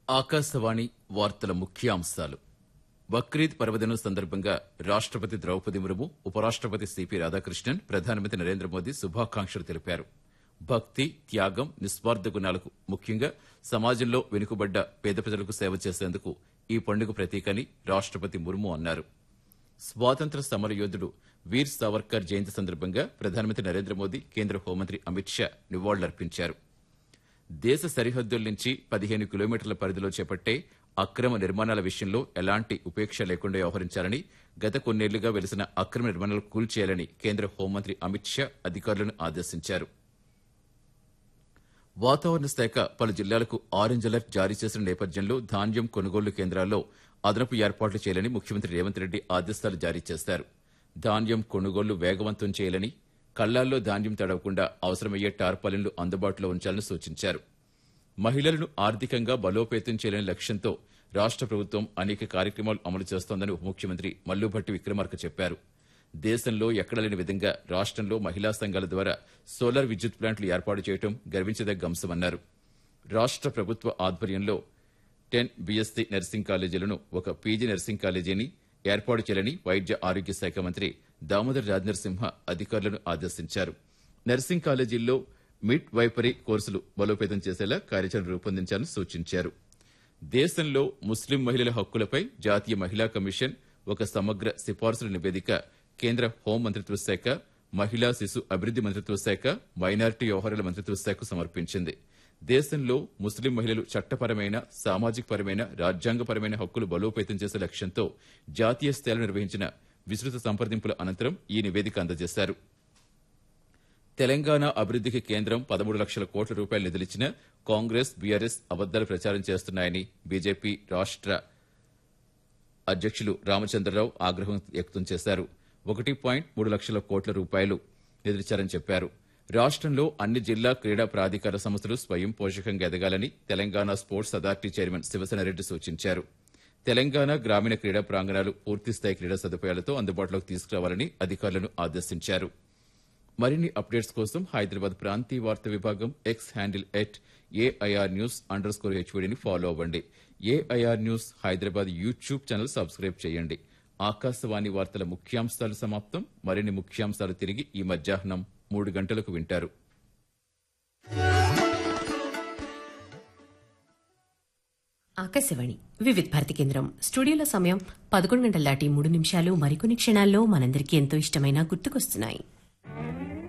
ఆకాశవాణి వార్తల ముఖ్యాంశాలు బక్రీద్ పర్వదినం సందర్భంగా రాష్టపతి ద్రౌపది ముర్ము ఉపరాష్టపతి సిపి రాధాకృష్ణన్ ప్రధానమంత్రి నరేంద్ర మోదీ శుభాకాంక్షలు తెలిపారు భక్తి త్యాగం నిస్వార్థ గుణాలకు ముఖ్యంగా సమాజంలో వెనుకబడ్డ పేద ప్రజలకు సేవ చేసేందుకు ఈ పండుగ ప్రతీకని రాష్టపతి ముర్ము అన్నారు స్వాతంత్ర సమరయోధుడు వీర్ సావర్కర్ జయంతి సందర్భంగా ప్రధానమంత్రి నరేంద్ర మోదీ కేంద్ర హోంమంత్రి అమిత్ షా నివాళులర్పించారు దేశ సరిహద్దుల నుంచి పదిహేను కిలోమీటర్ల పరిధిలో చేపట్టే అక్రమ నిర్మాణాల విషయంలో ఎలాంటి ఉపేక్ష లేకుండా వ్యవహరించాలని గత కొన్నేళ్లుగా వెలిసిన అక్రమ నిర్మాణాలు కూల్చేయాలని కేంద్ర హోంమంత్రి అమిత్ షా అధికారులను ఆదేశించారు వాతావరణ శాఖ పలు జిల్లాలకు ఆరెంజ్ అలర్ట్ జారీ చేసిన నేపథ్యంలో ధాన్యం కొనుగోలు కేంద్రాల్లో అదనపు ఏర్పాట్లు చేయాలని ముఖ్యమంత్రి రేవంత్ రెడ్డి ఆదేశాలు జారీ చేశారు ధాన్యం కొనుగోళ్లు వేగవంతం చేయాలని కళ్లాల్లో ధాన్యం తడవకుండా అవసరమయ్యే టార్పాలిన్లు అందుబాటులో ఉంచాలని సూచించారు మహిళలను ఆర్థికంగా బలోపేతం చేయాలనే లక్ష్యంతో రాష్ట ప్రభుత్వం అనేక కార్యక్రమాలు అమలు చేస్తోందని ఉప ముఖ్యమంత్రి మల్లుభట్టి విక్రమార్క చెప్పారు దేశంలో ఎక్కడ లేని విధంగా రాష్టంలో మహిళా సంఘాల ద్వారా సోలార్ విద్యుత్ ప్లాంట్లు ఏర్పాటు చేయడం గర్వించదగ్గ అంశమన్నారు రాష్ట ప్రభుత్వ ఆధ్వర్యంలో టెన్ బీఎస్సీ నర్సింగ్ కాలేజీలను ఒక పీజీ నర్సింగ్ కాలేజీని ఏర్పాటు చేయాలని వైద్య ఆరోగ్య శాఖ మంత్రి దామోదర్ రాజనరసింహ అధికారులను ఆదేశించారు నర్సింగ్ కాలేజీల్లో మిడ్ వైపరీ కోర్సులు బలోపేతం చేసేలా కార్యాచరణ రూపొందించాలని సూచించారు దేశంలో ముస్లిం మహిళల హక్కులపై జాతీయ మహిళా కమిషన్ ఒక సమగ్ర సిఫార్సుల నివేదిక కేంద్ర హోం మంత్రిత్వ శాఖ మహిళా శిశు అభివృద్ది మంత్రిత్వ శాఖ మైనారిటీ వ్యవహారాల మంత్రిత్వ శాఖ సమర్పించింది దేశంలో ముస్లిం మహిళలు చట్టపరమైన సామాజికపరమైన రాజ్యాంగపరమైన హక్కులు బలోపేతం చేసే లక్ష్యంతో జాతీయ స్థాయిలో నిర్వహించిన విస్తృత సంప్రదింపుల అనంతరం ఈ నివేదిక అందజేశారు తెలంగాణ అభివృద్దికి కేంద్రం పదమూడు లక్షల కోట్ల రూపాయలు నిధులిచ్చిన కాంగ్రెస్ బీఆర్ఎస్ అబద్దాలు ప్రచారం చేస్తున్నాయని బీజేపీ రాష్ట అధ్యక్షులు రామచంద్రరావు ఆగ్రహం వ్యక్తం చేశారు ఒకటి పాయింట్ మూడు లక్షల కోట్ల రూపాయలు నిధులిచ్చారని చెప్పారు రాష్టంలో అన్ని జిల్లా క్రీడా ప్రాధికార సంస్థలు స్వయం పోషకంగా ఎదగాలని Telangana sports authority chairman Sivasena Reddy సూచించారు తెలంగాణ గ్రామీణ క్రీడా ప్రాంగణాలు పూర్తిస్థాయి క్రీడా సదుపాయాలతో అందుబాటులోకి తీసుకురావాలని అధికారులను ఆదేశించారు మరిన్ని అప్డేట్స్ కోసం హైదరాబాద్ ప్రాంతీయ వార్తా విభాగం X handle at AIR news underscore స్కోర్ హెచ్వీడీని ఫాలో అవ్వండి AIR news Hyderabad YouTube channel subscribe చేయండి ఆకాశవాణి వార్తల ముఖ్యాంశాలు సమాప్తం మరిన్ని ముఖ్యాంశాలు తిరిగి ఈ మధ్యాహ్నం మూడు గంటలకు వింటారు ఆకాశవాణి వివిధ భారతి కేంద్రం స్టూడియోలో సమయం పదకొండు గంటల దాటి మూడు నిమిషాలు మరికొన్ని క్షణాల్లో మనందరికీ ఎంతో ఇష్టమైన గుర్తుకొస్తున్నాయి